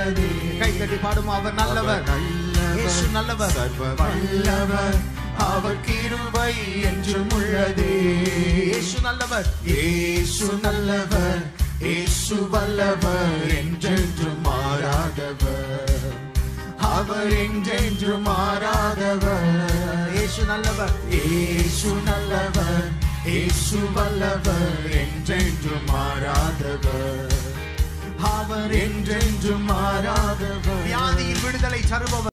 உள்ளதே கை தட்டி பாடுமா அவர் நல்லவர் இயேசு நல்லவர் சர்வ வல்லவர் அவர் கிருபை என்றும் உள்ளதே இயேசு நல்லவர் இயேசு நல்லவர் இயேசு வல்லவர் என்றென்றும் மாறாதவர் அவர் என்றென்றும் மாறாதவர் இயேசு நல்லவர் இயேசு நல்லவர் இயேசு வல்லவர் என்றென்றும் மாறாதவர் அவர் என்றென்றும் மாறாதவர் வியாதியின் விடுதலை தருபவர்